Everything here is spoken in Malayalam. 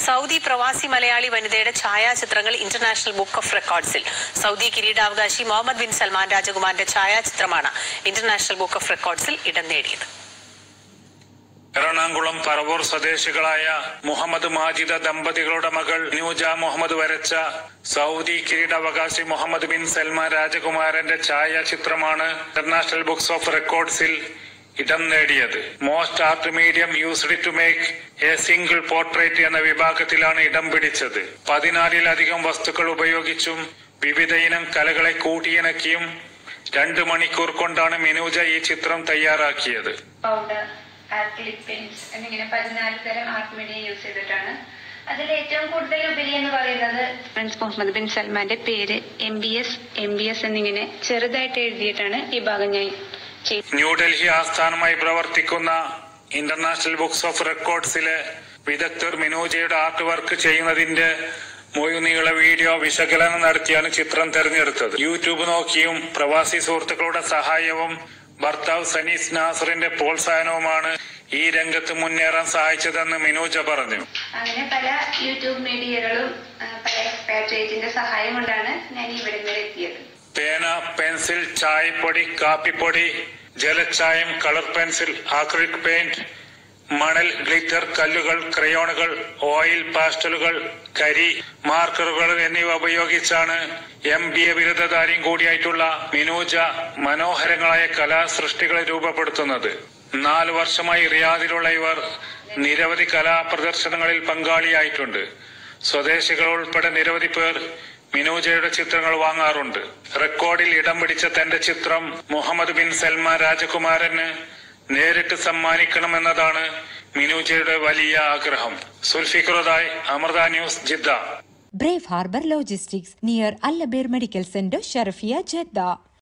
സൗദി പ്രവാസി മലയാളി വനിതയുടെ ഛായാചിത്രങ്ങൾ ഇന്റർനാഷണൽ ബുക്ക് ഓഫ് റെക്കോർഡ്സിൽ സൗദി കിരീടാവകാശി മുഹമ്മദ് ബിൻ സൽമാൻ രാജകുമാരന്റെ ഛായാചിത്രമാണ് ഇന്റർനാഷണൽ ബുക്ക് ഓഫ് റെക്കോർഡ്സിൽ ഇടം നേടിയത് എറണാകുളം പറവൂർ സ്വദേശികളായ മുഹമ്മദ് മാജിദ ദമ്പതികളുടെ മകൾ ന്യൂജ മുഹമ്മദ് വരച്ച സൗദി കിരീടാവകാശി മുഹമ്മദ് ബിൻ സൽമാൻ രാജകുമാരന്റെ ഛായാചിത്രമാണ് ഇന്റർനാഷണൽ ബുക്സ് ഓഫ് റെക്കോർഡ്സിൽ ഇടം നേടിയത് most art medium used to make a single portrait എന്ന വിഭാഗത്തിലാണ് ഇടം പിടിച്ചത് പതിനാലിലധികം വസ്തുക്കൾ ഉപയോഗിച്ചും വിവിധ ഇനം കലകളെ കൂട്ടിയിണക്കിയും രണ്ട് മണിക്കൂർ കൊണ്ടാണ് മിനൂജ ഈ ചിത്രം തയ്യാറാക്കിയത് പൗഡർ ആക്രിലിക് പെയിന്റ്സ് എന്നിങ്ങനെ പതിനാല് തരം ആർട്ട് മീഡിയ യൂസ് ചെയ്തിട്ടാണ് അതിൽ ഏറ്റവും കൂടുതൽ ഉപരി എന്ന് പറയുന്നത് പ്രിൻസ് മുഹമ്മദ് ബിൻ സൽമാന്റെ പേര് M B S M B S എന്നിങ്ങനെ ചെറുതായിട്ട് എഴുതിയിട്ടാണ് ഈ ഭാഗം ഞാൻ ചെയ്തത് ന്യൂഡൽഹി ആസ്ഥാനമായി പ്രവർത്തിക്കുന്ന ഇന്റർനാഷണൽ ബുക്സ് ഓഫ് റെക്കോർഡ്സിലെ വിദഗ്ധർ മിനോജയുടെ ആർട്ട് വർക്ക് ചെയ്യുന്നതിന്റെ മുഴുനീള വീഡിയോ വിശകലനം നടത്തിയാണ് ചിത്രം തെരഞ്ഞെടുത്തത് യൂട്യൂബ് നോക്കിയും പ്രവാസി സുഹൃത്തുക്കളുടെ സഹായവും ഭർത്താവ് സനീസ് നാസറിന്റെ പ്രോത്സാഹനവുമാണ് ഈ രംഗത്ത് മുന്നേറാൻ സഹായിച്ചതെന്ന് മിനോജ പറഞ്ഞു അങ്ങനെ പല യൂട്യൂബ് മീഡിയകളും ആ, പല എക്സ്പാട്രിയേറ്റിന്റെ സഹായം കൊണ്ടാണ് ഞാൻ ഇവിടെ വരെ എത്തിയത് പേന പെൻസിൽ ചായപ്പൊടി കാപ്പിപ്പൊടി ജലച്ചായം കളർ പെൻസിൽ ആക്രിലിക് പെയിന്റ് മണൽ ഗ്ലിറ്റർ കല്ലുകൾ ക്രയോണുകൾ ഓയിൽ പാസ്റ്റലുകൾ കരി മാർക്കറുകൾ എന്നിവ ഉപയോഗിച്ചാണ് എം ബി എ ബിരുദധാരിയും കൂടിയായിട്ടുള്ള മിനൂജ മനോഹരങ്ങളായ കലാസൃഷ്ടികളെ രൂപപ്പെടുത്തുന്നത് നാല് വർഷമായി റിയാദിലുള്ള ഇവർ നിരവധി കലാപ്രദർശനങ്ങളിൽ പങ്കാളിയായിട്ടുണ്ട് സ്വദേശികൾ ഉൾപ്പെടെ നിരവധി പേർ മിനൂജയുടെ ചിത്രങ്ങൾ വാങ്ങാറുണ്ട് റെക്കോർഡിൽ ഇടം പിടിച്ച തന്റെ ചിത്രം മുഹമ്മദ് ബിൻ സൽമാൻ രാജകുമാരന് നേരിട്ട് സമ്മാനിക്കണമെന്നതാണ് മിനൂജയുടെ വലിയ ആഗ്രഹം സുൽഫിഖറുദായ് Amrita news Jeddah Brave Harbor Logistics near Al Abeer Medical Center, Sharafia, Jeddah.